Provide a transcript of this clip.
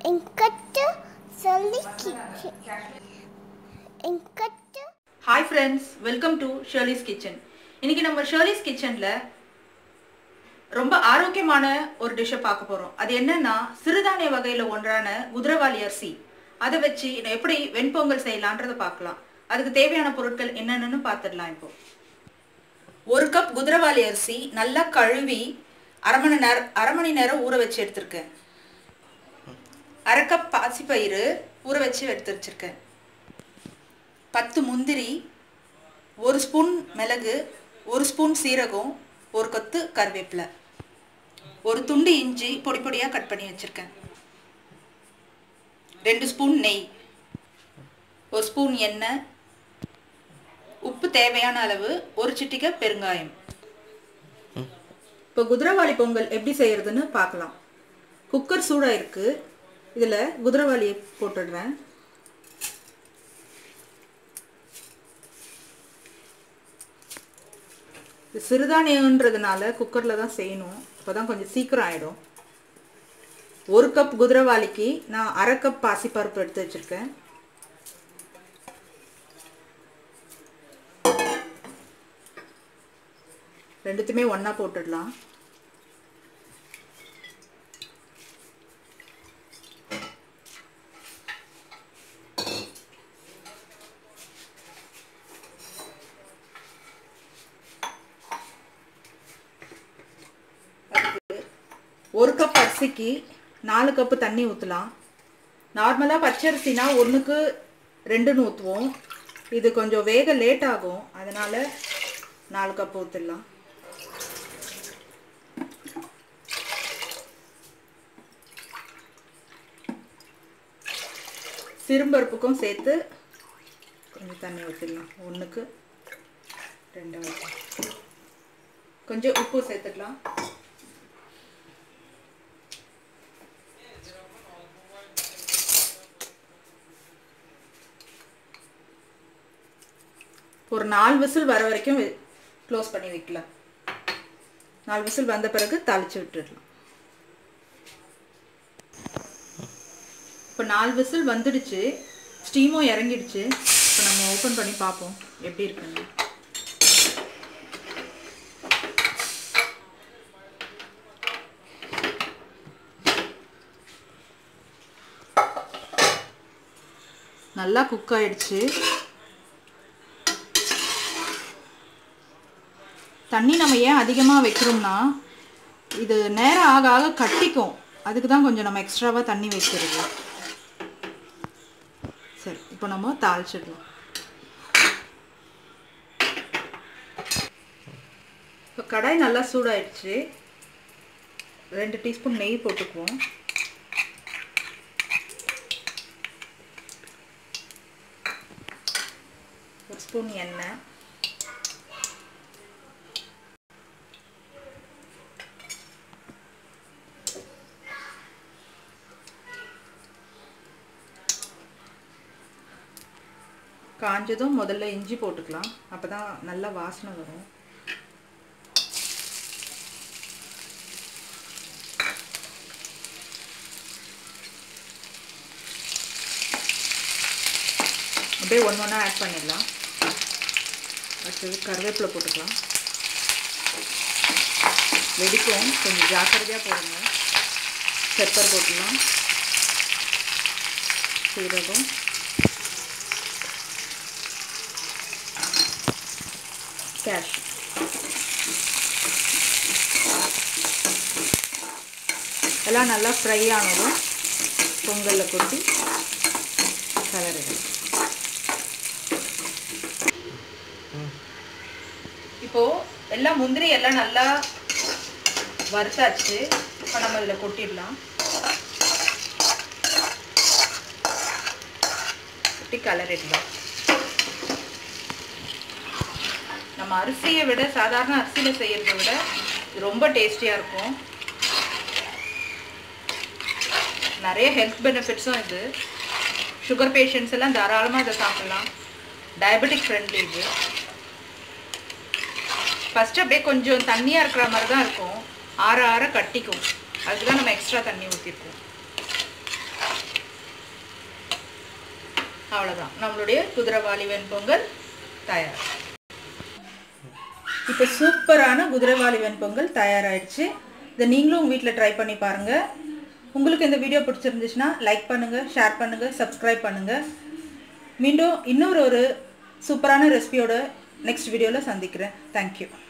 என்கிட்ட சொல்லிக்கிச்சு என்கிட்ட hi friends welcome to Shirley's kitchen இன்னைக்கு நம்ம ஷர்லிஸ் கிச்சனில் ரொம்ப ஆரோக்கியமான ஒரு டிஷ்ஷை பார்க்க போகிறோம் அது என்னன்னா சிறுதானிய வகையில் ஒன்றான குதிரவாளி அரிசி அதை வச்சு எப்படி வெண்பொங்கல் செய்யலான்றதை பார்க்கலாம் அதுக்கு தேவையான பொருட்கள் என்னென்னு பார்த்துடலாம் இப்போ ஒரு கப் குதிரவாளி அரிசி நல்லா கழுவி அரை மணி நேரம் அரை மணி நேரம் ஊற வச்சு எடுத்திருக்கேன் அரை கப் பாசிப்பயிறு ஊற வச்சு எடுத்து வச்சிருக்கேன் பத்து முந்திரி ஒரு ஸ்பூன் மிளகு ஒரு ஸ்பூன் சீரகம் ஒரு கொத்து கருவேப்பிலை ஒரு துண்டு இஞ்சி பொடி பொடியாக கட் பண்ணி வச்சுருக்கேன் ரெண்டு ஸ்பூன் நெய் ஒரு ஸ்பூன் எண்ணெய் உப்பு தேவையான அளவு ஒரு சிட்டிகை பெருங்காயம் இப்போ குதிரவாளி பொங்கல் எப்படி செய்யறதுன்னு பார்க்கலாம் குக்கர் சூடாக இருக்குது இதில் குதிரவாளியை போட்டுடுறேன் இது சிறுதானியன்றதுனால குக்கரில் தான் செய்யணும் அப்போ தான் கொஞ்சம் சீக்கிரம் ஆகிடும் ஒரு கப் குதிரவாளிக்கு நான் அரை கப் பாசிப்பருப்பு எடுத்து வச்சுருக்கேன் ரெண்டுத்தையுமே ஒன்றா போட்டுடலாம் ஒரு கப் அரிசிக்கு நாலு கப்பு தண்ணி ஊற்றலாம் நார்மலாக பச்சரிசினா ஒன்றுக்கு ரெண்டுன்னு ஊற்றுவோம் இது கொஞ்சம் வேக லேட் ஆகும் அதனால் நாலு கப் ஊற்றிடலாம் சிறும்பருப்புக்கும் சேர்த்து கொஞ்சம் தண்ணி ஊற்றிடலாம் ஒன்றுக்கு ரெண்டு ஊற்றி கொஞ்சம் உப்பு சேர்த்துக்கலாம் ஒரு நாலு விசில் வர வரைக்கும் க்ளோஸ் பண்ணி வைக்கலாம் நாலு விசில் வந்த பிறகு தாளித்து விட்டுடலாம் இப்போ நாலு விசில் வந்துடுச்சு ஸ்டீமும் இறங்கிடுச்சு இப்போ நம்ம ஓப்பன் பண்ணி பார்ப்போம் எப்படி இருக்குன்னு நல்லா குக் ஆயிடுச்சு தண்ணி நம்ம ஏன் அதிகமாக வைக்கிறோம்னா இது நேரம் ஆக ஆக கட்டிக்கும் அதுக்கு தான் கொஞ்சம் நம்ம எக்ஸ்ட்ராவாக தண்ணி வைக்கிறது சரி இப்போ நம்ம தாளிச்சிடலாம் இப்போ கடாய் நல்லா சூடாயிடுச்சு ரெண்டு டீஸ்பூன் நெய் போட்டுக்குவோம் ஒரு ஸ்பூன் எண்ணெய் காஞ்சதும் முதல்ல இஞ்சி போட்டுக்கலாம் அப்போ தான் நல்லா வாசனை வரும் அப்படியே ஒன்று ஒன்றா ஆட் பண்ணிடலாம் அடுத்தது கருவேப்பிலை போட்டுக்கலாம் வெடிக்கும் கொஞ்சம் ஜாக்கிரதையாக போடுங்க பெப்பர் போட்டுக்கலாம் சீரகம் கேஷ் எல்லாம் நல்லா ஃப்ரை ஆனதும் பொங்கலில் கொட்டி கலரிடும் இப்போது எல்லாம் முந்திரி எல்லாம் நல்லா வறுத்தாச்சு இப்போ நம்ம இதில் கொட்டிடலாம் கொட்டி கலரிடலாம் நம்ம அரிசியை விட சாதாரண அரிசியில் செய்கிறத விட இது ரொம்ப டேஸ்டியாக இருக்கும் நிறைய ஹெல்த் பெனிஃபிட்ஸும் இது சுகர் பேஷண்ட்ஸ் எல்லாம் தாராளமாக இதை சாப்பிட்லாம் டயபெட்டிக் ஃப்ரெண்ட்லி இது ஃபஸ்ட்டு அப்படியே கொஞ்சம் தண்ணியாக இருக்கிற மாதிரி தான் இருக்கும் ஆற ஆற கட்டிக்கும் அதுக்கு தான் நம்ம எக்ஸ்ட்ரா தண்ணி ஊற்றிருக்கோம் அவ்வளோதான் நம்மளுடைய குதிரைவாலி வெண்பொங்கல் தயார் இப்போ சூப்பரான குதிரைவாலி வெண்பொங்கல் தயாராகிடுச்சு இதை நீங்களும் உங்கள் வீட்டில் ட்ரை பண்ணி பாருங்கள் உங்களுக்கு இந்த வீடியோ பிடிச்சிருந்துச்சுன்னா லைக் பண்ணுங்கள் ஷேர் பண்ணுங்கள் சப்ஸ்கிரைப் பண்ணுங்கள் மீண்டும் இன்னொரு ஒரு சூப்பரான ரெசிபியோட நெக்ஸ்ட் வீடியோவில் சந்திக்கிறேன் தேங்க்யூ